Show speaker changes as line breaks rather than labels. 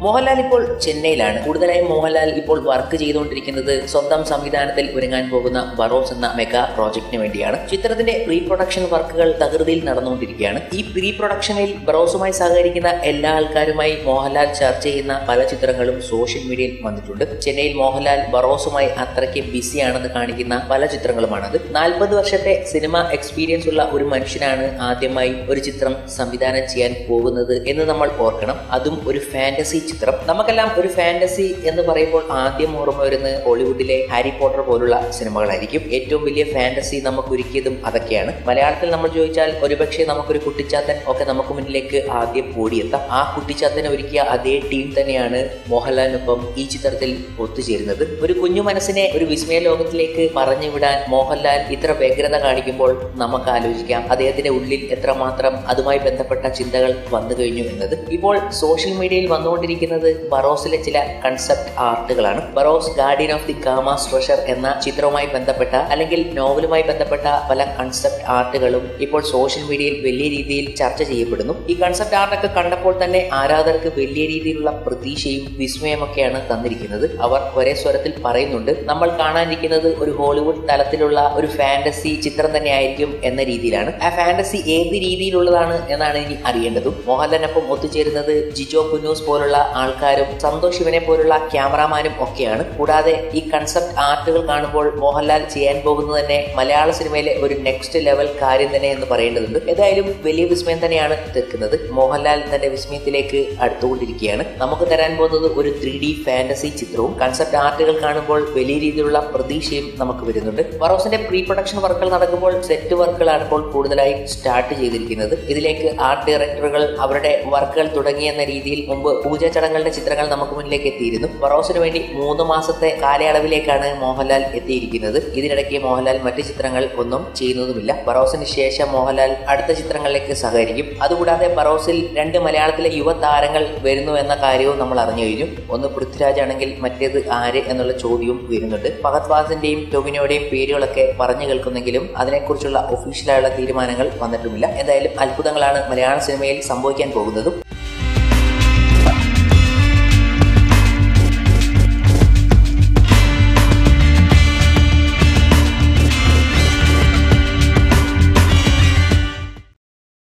മോഹൻലാൽ ഇപ്പോൾ ചെന്നൈയിലാണ് കൂടുതലായും മോഹൻലാൽ ഇപ്പോൾ വർക്ക് ചെയ്തുകൊണ്ടിരിക്കുന്നത് സ്വന്തം സംവിധാനത്തിൽ ഒരുങ്ങാൻ പോകുന്ന ബറോസ് എന്ന മെഗാ പ്രോജക്റ്റിന് വേണ്ടിയാണ് ചിത്രത്തിന്റെ പ്രീ പ്രൊഡക്ഷൻ വർക്കുകൾ തകൃതിയിൽ നടന്നുകൊണ്ടിരിക്കുകയാണ് ഈ പ്രീ പ്രൊഡക്ഷനിൽ ബറോസുമായി സഹകരിക്കുന്ന എല്ലാ ആൾക്കാരുമായി മോഹൻലാൽ ചർച്ച ചെയ്യുന്ന പല ചിത്രങ്ങളും സോഷ്യൽ മീഡിയയിൽ വന്നിട്ടുണ്ട് ചെന്നൈയിൽ മോഹൻലാൽ ബറോസുമായി അത്രയ്ക്ക് ബിസിയാണെന്ന് കാണിക്കുന്ന പല ചിത്രങ്ങളുമാണത് നാൽപ്പത് വർഷത്തെ സിനിമ എക്സ്പീരിയൻസ് ഉള്ള ഒരു മനുഷ്യനാണ് ആദ്യമായി ഒരു ചിത്രം സംവിധാനം ചെയ്യാൻ പോകുന്നത് എന്ന് നമ്മൾ ഓർക്കണം അതും ഒരു ഫാന്റസി ചിത്രം നമുക്കെല്ലാം ഒരു ഫാന്റസി എന്ന് പറയുമ്പോൾ ആദ്യം ഓർമ്മ വരുന്നത് ഹോളിവുഡിലെ ഹാരി പോട്ടർ പോലുള്ള സിനിമകളായിരിക്കും ഏറ്റവും വലിയ ഫാന്റസി നമുക്ക് ഒരുക്കിയതും അതൊക്കെയാണ് മലയാളത്തിൽ നമ്മൾ ചോദിച്ചാൽ ഒരുപക്ഷെ നമുക്കൊരു കുട്ടിച്ചാത്തൻ ഒക്കെ നമുക്ക് മുന്നിലേക്ക് ആദ്യം ഓടിയെത്താം ആ കുട്ടിച്ചാത്തനെ ഒരുക്കിയ അതേ ടീം തന്നെയാണ് മോഹൻലാലിനൊപ്പം ഈ ചിത്രത്തിൽ ഒത്തുചേരുന്നത് ഒരു കുഞ്ഞു മനസ്സിനെ ഒരു വിസ്മയ ലോകത്തിലേക്ക് പറഞ്ഞു വിടാൻ മോഹൻലാൽ ഇത്ര വ്യഗ്രത കാണിക്കുമ്പോൾ നമുക്ക് ആലോചിക്കാം അദ്ദേഹത്തിന്റെ ഉള്ളിൽ എത്രമാത്രം അതുമായി ബന്ധപ്പെട്ട ചിന്തകൾ വന്നു കഴിഞ്ഞു എന്നത് ഇപ്പോൾ സോഷ്യൽ മീഡിയയിൽ വന്നുകൊണ്ടിരിക്കുന്നത് ബറോസിലെ ചില കൺസെപ്റ്റ് ആർട്ടുകളാണ് Barroz guardian of the Gama's treasure എന്ന ചിത്രവുമായി ബന്ധപ്പെട്ട അല്ലെങ്കിൽ നോവലുമായി ബന്ധപ്പെട്ട പല കൺസെപ്റ്റ് ആർട്ടുകളും ഇപ്പോൾ സോഷ്യൽ മീഡിയയിൽ വലിയ രീതിയിൽ ചർച്ച ചെയ്യപ്പെടുന്നു ഈ കൺസെപ്റ്റ് ആർട്ടൊക്കെ കണ്ടപ്പോൾ തന്നെ ആരാധകർക്ക് വലിയ രീതിയിലുള്ള പ്രതീക്ഷയും വിസ്മയമൊക്കെയാണ് തന്നിരിക്കുന്നത് അവർ ഒരേ സ്വരത്തിൽ പറയുന്നുണ്ട് നമ്മൾ കാണാനിരിക്കുന്നത് ഒരു ഹോളിവുഡ് തലത്തിലുള്ള ഒരു ഫാന്റസി ചിത്രം തന്നെ ആയിരിക്കും എന്ന രീതിയിലാണ് ആ ഫാന്റസി ഏത് രീതിയിലുള്ളതാണ് എന്നാണ് ഇനി അറിയേണ്ടതും മോഹൻലാലിനൊപ്പം ഒത്തുചേരുന്നത് ജിജോ കുന്നൂസ് പോലുള്ള ആൾക്കാരും സന്തോഷ് ശിവനെ പോലുള്ള ക്യാമറാമാനും ഒക്കെയാണ് കൂടാതെ ഈ കൺസെപ്റ്റ് ആർട്ടുകൾ കാണുമ്പോൾ മോഹൻലാൽ ചെയ്യാൻ പോകുന്നത് തന്നെ മലയാള സിനിമയിലെ ഒരു നെക്സ്റ്റ് ലെവൽ കാര്യം തന്നെ എന്ന് പറയേണ്ടതുണ്ട് ഏതായാലും വലിയ വിസ്മയം തന്നെയാണ് തീർക്കുന്നത് മോഹൻലാൽ തന്റെ വിസ്മയത്തിലേക്ക് അടുത്തുകൊണ്ടിരിക്കുകയാണ് നമുക്ക് തരാൻ പോകുന്നത് ഒരു ത്രീ ഡി ഫാന്റസി ചിത്രവും കൺസെപ്റ്റ് ആർട്ടുകൾ കാണുമ്പോൾ വലിയ രീതിയിലുള്ള പ്രതീക്ഷയും നമുക്ക് വരുന്നുണ്ട് വറോസിന്റെ പ്രീ പ്രൊഡക്ഷൻ വർക്കുകൾ നടക്കുമ്പോൾ സെറ്റ് വർക്കുകളാണ് ഇപ്പോൾ കൂടുതലായി സ്റ്റാർട്ട് ചെയ്തിരിക്കുന്നത് ഇതിലേക്ക് ആർട്ട് ഡയറക്ടറുകൾ അവരുടെ വർക്കുകൾ തുടങ്ങിയെന്ന രീതിയിൽ മുമ്പ് പൂജാ ചടങ്ങുകളുടെ ചിത്രങ്ങൾ നമുക്ക് മുന്നിലേക്ക് എത്തിയിരുന്നു വറോസിന് വേണ്ടി മൂന്ന് മാസത്തെ കാലയളവിലേക്കാണ് മോഹൻലാൽ എത്തിയിരിക്കുന്നത് ഇതിനിടയ്ക്ക് മോഹൻലാൽ മറ്റ് ചിത്രങ്ങൾ ഒന്നും ചെയ്യുന്നതുമില്ല ബറോസിന് ശേഷം മോഹൻലാൽ അടുത്ത ചിത്രങ്ങളിലേക്ക് സഹകരിക്കും അതുകൂടാതെ ബറോസിൽ രണ്ട് മലയാളത്തിലെ യുവതാരങ്ങൾ വരുന്നു എന്ന കാര്യവും നമ്മൾ അറിഞ്ഞു കഴിഞ്ഞു ഒന്ന് പൃഥ്വിരാജ് ആണെങ്കിൽ മറ്റേത് ആര് എന്നുള്ള ചോദ്യവും വരുന്നുണ്ട് ഫഹദ് ഫാസിന്റെയും ടൊവിനോയുടെയും പേരുകളൊക്കെ പറഞ്ഞു കേൾക്കുന്നെങ്കിലും അതിനെക്കുറിച്ചുള്ള ഒഫീഷ്യലായുള്ള തീരുമാനങ്ങൾ വന്നിട്ടുമില്ല എന്തായാലും അത്ഭുതങ്ങളാണ് മലയാള സിനിമയിൽ സംഭവിക്കാൻ പോകുന്നതും